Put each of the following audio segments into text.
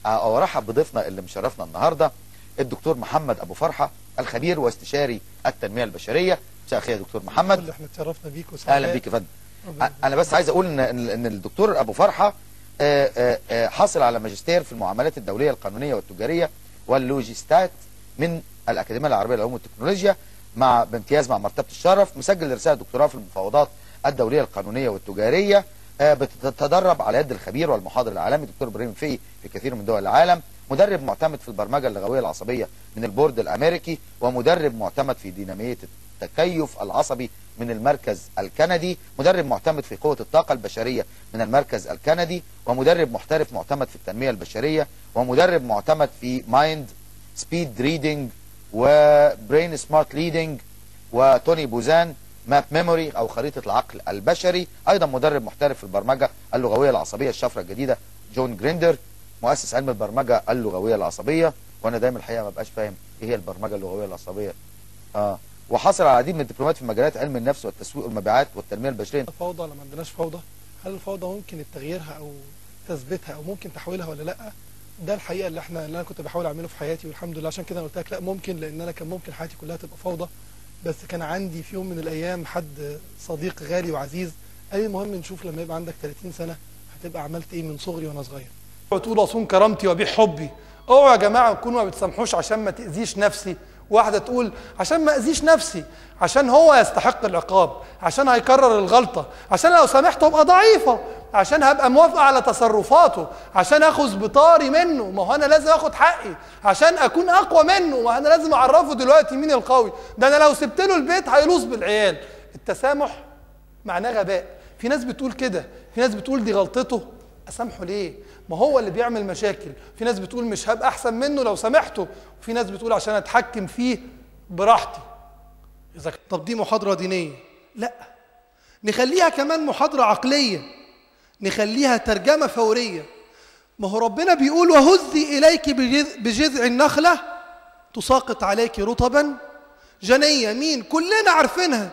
او ارحب بضيفنا اللي مشرفنا النهارده الدكتور محمد ابو فرحه الخبير واستشاري التنميه البشريه مساء الخير يا دكتور محمد اللي احنا اتشرفنا بيك اهلا بيك يا فندم انا بس عايز اقول ان ان الدكتور ابو فرحه آه، آه، آه، حاصل على ماجستير في المعاملات الدوليه القانونيه والتجاريه واللوجيستات من الاكاديميه العربيه للعلوم والتكنولوجيا مع بامتياز مع مرتبه الشرف مسجل رساله دكتوراه في المفاوضات الدوليه القانونيه والتجاريه آه، بتتدرب على يد الخبير والمحاضر العالمي دكتور ابراهيم فقي في كثير من دول العالم مدرب معتمد في البرمجه اللغويه العصبيه من البورد الامريكي ومدرب معتمد في ديناميه التكيف العصبي من المركز الكندي مدرب معتمد في قوة الطاقة البشرية من المركز الكندي ومدرب محترف معتمد في التنمية البشرية ومدرب معتمد في مايند سبيد ريدنج وبرين سمارت ليدنج وتوني بوزان ماب ميموري او خريطة العقل البشري ايضا مدرب محترف في البرمجة اللغوية العصبية الشفرة الجديدة جون جريندر مؤسس علم البرمجة اللغوية العصبية وانا دايما الحقيقة ما بقاش فاهم ايه هي البرمجة اللغوية العصبية اه وحصل على العديد من الدبلومات في مجالات علم النفس والتسويق والمبيعات والتنميه البشريه فوضى ولا ما عندناش فوضى هل الفوضى ممكن تغييرها او تثبيتها او ممكن تحويلها ولا لا ده الحقيقه اللي احنا اللي انا كنت بحاول اعمله في حياتي والحمد لله عشان كده انا قلت لك لا ممكن لان انا كان ممكن حياتي كلها تبقى فوضى بس كان عندي في يوم من الايام حد صديق غالي وعزيز قال لي المهم نشوف لما يبقى عندك 30 سنه هتبقى عملت ايه من صغري وانا صغير وتقول اصون كرامتي وابيع حبي اوعوا يا جماعه تكونوا ما بتسامحوش عشان ما تاذيش نفسي واحده تقول عشان ما اذيش نفسي عشان هو يستحق العقاب عشان هيكرر الغلطه عشان لو سامحته ابقى ضعيفه عشان هبقى موافقه على تصرفاته عشان اخذ بطاري منه ما هو انا لازم اخد حقي عشان اكون اقوى منه ما انا لازم اعرفه دلوقتي مين القوي ده انا لو سبت له البيت هيلوص بالعيال التسامح معناه غباء في ناس بتقول كده في ناس بتقول دي غلطته اسامحه ليه ما هو اللي بيعمل مشاكل في ناس بتقول مش هبقى احسن منه لو سامحته وفي ناس بتقول عشان اتحكم فيه براحتي اذا طب دي محاضره دينيه لا نخليها كمان محاضره عقليه نخليها ترجمه فوريه ما هو ربنا بيقول وهزي اليك بجذ- بجذع النخله تساقط عليك رطبا جنيه مين كلنا عارفينها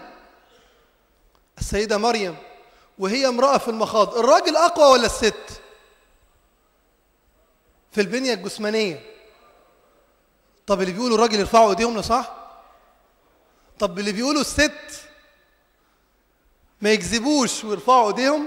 السيده مريم وهي امراه في المخاض الراجل اقوى ولا الست في البنيه الجسمانيه طب اللي بيقولوا الراجل يرفعوا ايديهم صح طب اللي بيقولوا الست ما يكذبوش ويرفعوا ايديهم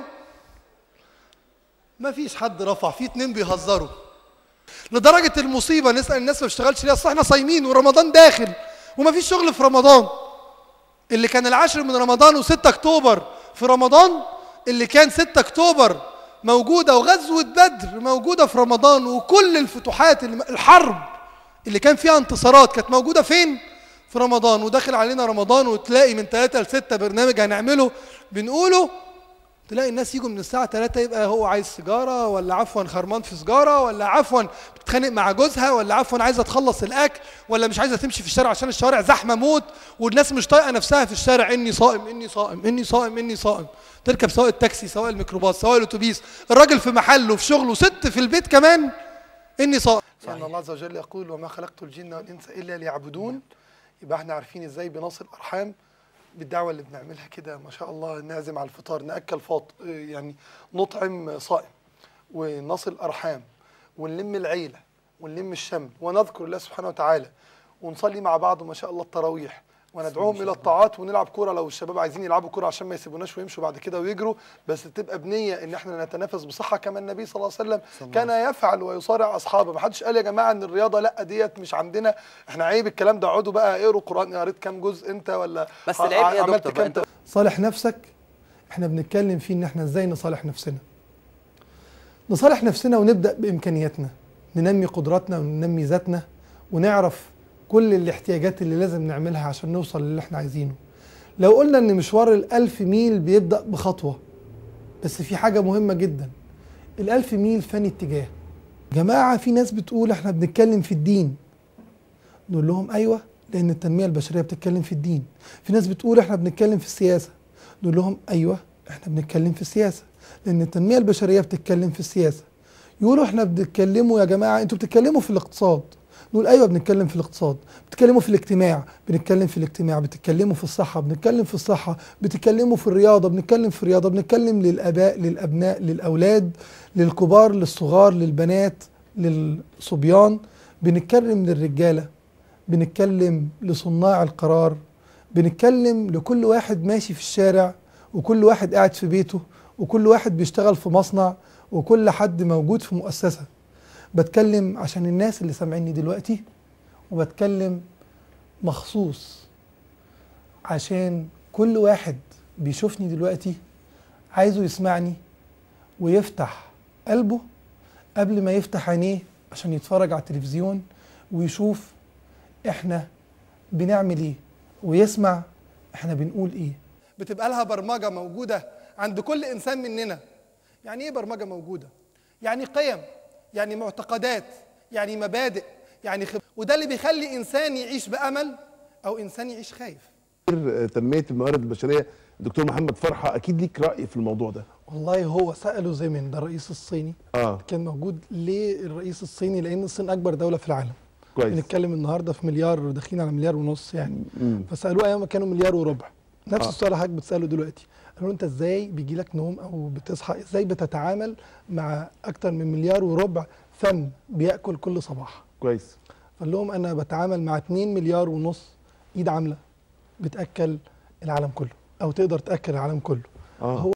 ما فيش حد رفع في اتنين بيهزروا لدرجة المصيبة نسأل الناس ما بتشتغلش ليه اصل احنا صايمين ورمضان داخل وما فيش شغل في رمضان اللي كان العاشر من رمضان و6 اكتوبر في رمضان اللي كان 6 اكتوبر موجودة وغزوة بدر موجودة في رمضان وكل الفتوحات اللي الحرب اللي كان فيها انتصارات كانت موجودة فين؟ في رمضان وداخل علينا رمضان وتلاقي من 3 ل 6 برنامج هنعمله بنقوله تلاقي الناس يجوا من الساعة 3 يبقى هو عايز سيجارة ولا عفوا خرمان في سيجارة ولا عفوا بتتخانق مع جوزها ولا عفوا عايزة تخلص الأكل ولا مش عايزة تمشي في الشارع عشان الشوارع زحمة موت والناس مش طايقة نفسها في الشارع إني صائم إني صائم إني صائم إني صائم تركب سواق التاكسي سواق الميكروباص سواق الأتوبيس الراجل في محله في شغله ست في البيت كمان إني صائم لأن الله عز وجل يقول وما خلقت الجن والإنس إلا ليعبدون يبقى احنا عارفين ازاي بنصل أرحام بالدعوة اللي بنعملها كده ما شاء الله نعزم على الفطار نأكل فاط يعني نطعم صائم ونصل أرحام ونلم العيلة ونلم الشمل ونذكر الله سبحانه وتعالى ونصلي مع بعض ما شاء الله التراويح وندعوهم الى الطاعات ونلعب كوره لو الشباب عايزين يلعبوا كوره عشان ما يسيبوناش ويمشوا بعد كده ويجروا بس تبقى بنيه ان احنا نتنافس بصحه كما النبي صلى الله عليه وسلم كان يفعل ويصارع اصحابه ما حدش قال يا جماعه ان الرياضه لا ديت مش عندنا احنا عيب الكلام ده اقعدوا بقى اقروا قران قريت كام جزء انت ولا بس ع- العيب ايه يا عملت دكتور بقى كام انت صالح نفسك احنا بنتكلم فيه ان احنا ازاي نصالح نفسنا نصالح نفسنا ونبدا بامكانياتنا ننمي قدراتنا وننمي ذاتنا ونعرف كل الاحتياجات اللي لازم نعملها عشان نوصل للي احنا عايزينه لو قلنا ان مشوار الألف ميل بيبدأ بخطوة بس في حاجة مهمة جدا الألف ميل فاني اتجاه جماعة في ناس بتقول احنا بنتكلم في الدين نقول لهم ايوه لان التنميه البشريه بتتكلم في الدين في ناس بتقول احنا بنتكلم في السياسه نقول لهم ايوه احنا بنتكلم في السياسه لان التنميه البشريه بتتكلم في السياسه يقولوا احنا بنتكلموا يا جماعه انتوا بتتكلموا في الاقتصاد نقول ايوه بنتكلم في الاقتصاد بتتكلموا في الاجتماع بنتكلم في الاجتماع بتتكلموا في الصحه بنتكلم في الصحه بتتكلموا في الرياضه بنتكلم في الرياضه بنتكلم للاباء للابناء للاولاد للكبار للصغار للبنات للصبيان بنتكلم للرجاله بنتكلم لصناع القرار بنتكلم لكل واحد ماشي في الشارع وكل واحد قاعد في بيته وكل واحد بيشتغل في مصنع وكل حد موجود في مؤسسة بتكلم عشان الناس اللي سامعيني دلوقتي وبتكلم مخصوص عشان كل واحد بيشوفني دلوقتي عايزه يسمعني ويفتح قلبه قبل ما يفتح عينيه عشان يتفرج على التلفزيون ويشوف احنا بنعمل ايه ويسمع احنا بنقول ايه بتبقى لها برمجة موجودة عند كل إنسان مننا يعني إيه برمجة موجودة؟ يعني قيم يعني معتقدات يعني مبادئ يعني خب... وده اللي بيخلي إنسان يعيش بأمل أو إنسان يعيش خايف تنميه الموارد البشريه الدكتور محمد فرحه اكيد ليك راي في الموضوع ده والله هو سأله زمان ده الرئيس الصيني اه كان موجود ليه الرئيس الصيني لأن الصين أكبر دولة في العالم كويس بنتكلم النهارده في مليار داخلين على مليار ونص يعني مم. فسالوه ايام ما كانوا مليار وربع نفس آه. السؤال اللي حضرتك بتساله دلوقتي قالوا له انت ازاي بيجي لك نوم او بتصحى ازاي بتتعامل مع اكتر من مليار وربع فم بياكل كل صباح كويس قال لهم انا بتعامل مع 2 مليار ونص ايد عامله بتاكل العالم كله او تقدر تاكل العالم كله اه هو